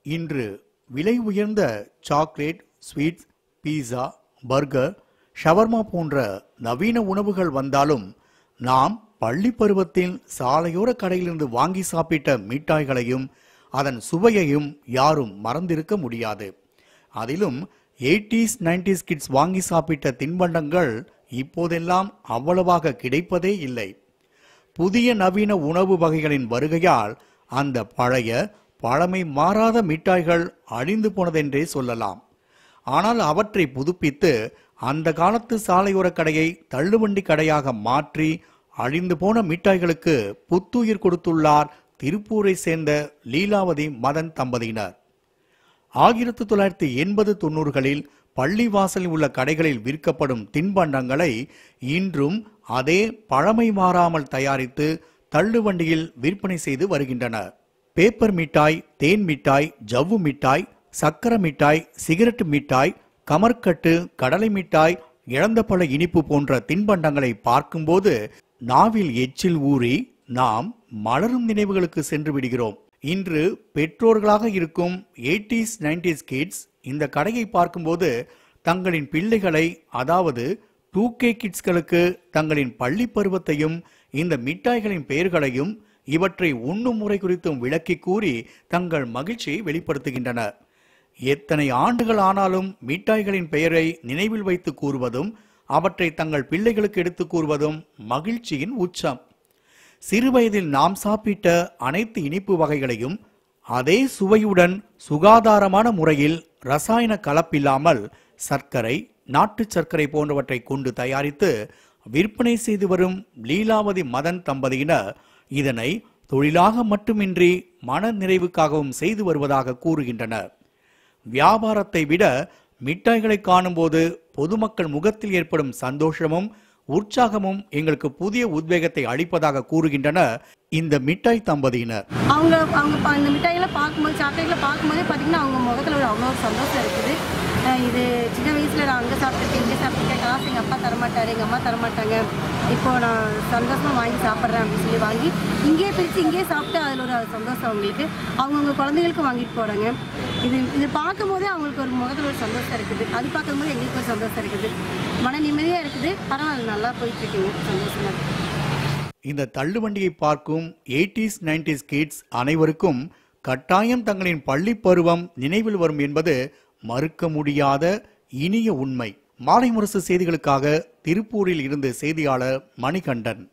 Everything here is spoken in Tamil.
இன்று விலை உயர்ந்த chocolate sweets pizza burger shawarma போன்ற நவீன உணவுகள் வந்தாலும் நாம் பள்ளி பருவத்தில் சாலையோர கடையிலிருந்து வாங்கி சாப்பிட்ட மிட்டாய்களையும் அதன் சுவையையும் யாரும் மறந்திருக்க முடியாது அதிலும் எயிட்டிஸ் நைன்டிஸ் கிட்ஸ் வாங்கி சாப்பிட்ட தின்பண்டங்கள் இப்போதெல்லாம் அவ்வளவாக கிடைப்பதே இல்லை புதிய நவீன உணவு வகைகளின் வருகையால் அந்த பழைய பழமை மாறாத மிட்டாய்கள் அழிந்து போனதென்றே சொல்லலாம் ஆனால் அவற்றை புதுப்பித்து அந்த காலத்து சாலையோர கடையை தள்ளுவண்டி கடையாக மாற்றி அழிந்து போன மிட்டாய்களுக்கு புத்துயிர் கொடுத்துள்ளார் திருப்பூரை சேர்ந்த லீலாவதி மதன் தம்பதியினர் ஆயிரத்து தொள்ளாயிரத்தி எண்பது தொண்ணூறுகளில் பள்ளி வாசலில் உள்ள கடைகளில் விற்கப்படும் தின்பண்டங்களை இன்றும் அதே பழமை மாறாமல் தயாரித்து தள்ளுவண்டியில் விற்பனை செய்து வருகின்றனர் பேப்பர் மிட்டாய் தேன் மிட்டாய் ஜவ்வு மிட்டாய் சக்கர மிட்டாய் சிகரெட் மிட்டாய் கமர்கட்டு கடலை மிட்டாய் இழந்தப்பழ இனிப்பு போன்ற தின்பண்டங்களை பார்க்கும்போது நாவில் எச்சில் ஊறி நாம் மலரும் நினைவுகளுக்கு சென்று விடுகிறோம் இன்று பெற்றோர்களாக இருக்கும் எயிட்டிஸ் நைன்டிஸ் கிட்ஸ் இந்த கடையை பார்க்கும்போது தங்களின் பிள்ளைகளை அதாவது டூ கே கிட்ஸ்களுக்கு தங்களின் பள்ளி பருவத்தையும் இந்த மிட்டாய்களின் பெயர்களையும் இவற்றை உண்ணும் முறை குறித்தும் விளக்கி கூறி தங்கள் மகிழ்ச்சியை வெளிப்படுத்துகின்றனர் எத்தனை ஆண்டுகள் ஆனாலும் மிட்டாய்களின் பெயரை நினைவில் வைத்து கூறுவதும் அவற்றை தங்கள் பிள்ளைகளுக்கு எடுத்துக் கூறுவதும் மகிழ்ச்சியின் உச்சம் சிறுவயதில் நாம் சாப்பிட்ட அனைத்து இனிப்பு வகைகளையும் அதே சுவையுடன் சுகாதாரமான முறையில் ரசாயன கலப்பில்லாமல் சர்க்கரை நாட்டு சர்க்கரை போன்றவற்றை கொண்டு தயாரித்து விற்பனை செய்து வரும் லீலாவதி மதன் தம்பதியினர் இதனை தொழிலாக மட்டுமின்றி மன நிறைவுக்காகவும் செய்து வருவதாக கூறுகின்றனர் வியாபாரத்தை விட மிட்டாய்களை காணும்போது பொதுமக்கள் முகத்தில் ஏற்படும் சந்தோஷமும் உற்சாகமும் எங்களுக்கு புதிய உத்வேகத்தை அளிப்பதாக கூறுகின்றனர் இந்த மிட்டாய் தம்பதியினர் அவங்க அவங்க ப- இந்த மிட்டாய்களை பார்க்கும்போது சாக்லேட்ல பார்க்கும்போதே பார்த்தீங்கன்னா அவங்க முகத்தில் ஒரு அவ்வளோ ஒரு சந்தோஷம் இருக்குது அஹ் இது சின்ன வயசில் நான் அங்கே சாப்பிட்டுருக்கேன் இங்கே சாப்பிட்டுருக்கேன் காசு எங்கள் அப்பா தரமாட்டாரு எங்கள் அம்மா தரமாட்டாங்க இப்போ நான் சந்தோஷமாக வாங்கி சாப்பிட்றேன் அப்படின்னு சொல்லி வாங்கி இங்கேயே பிரித்து இங்கேயே சாப்பிட்டு அதில் ஒரு சந்தோஷம் அவங்களுக்கு அவங்கவுங்க குழந்தைகளுக்கும் வாங்கிட்டு போகிறாங்க இது இது பார்க்கும்போதே அவங்களுக்கு ஒரு முகத்தில் ஒரு சந்தோஷம் இருக்குது அது பார்க்கும்போது எங்களுக்கு ஒரு சந்தோஷம் இருக்குது மன நிம்மதியாக இருக்குது பரவாயில்ல நல்லா போயிட்டுருக்குங்க சந்தோஷமாக இருக்குது இந்த தள்ளுவண்டியை பார்க்கும் எயிட்டிஸ் நைன்டிஸ் கிட்ஸ் அனைவருக்கும் கட்டாயம் தங்களின் பள்ளி பருவம் நினைவில் வரும் என்பது மறுக்க முடியாத இனிய உண்மை மாலை முரசு செய்திகளுக்காக திருப்பூரில் இருந்து செய்தியாளர் மணிகண்டன்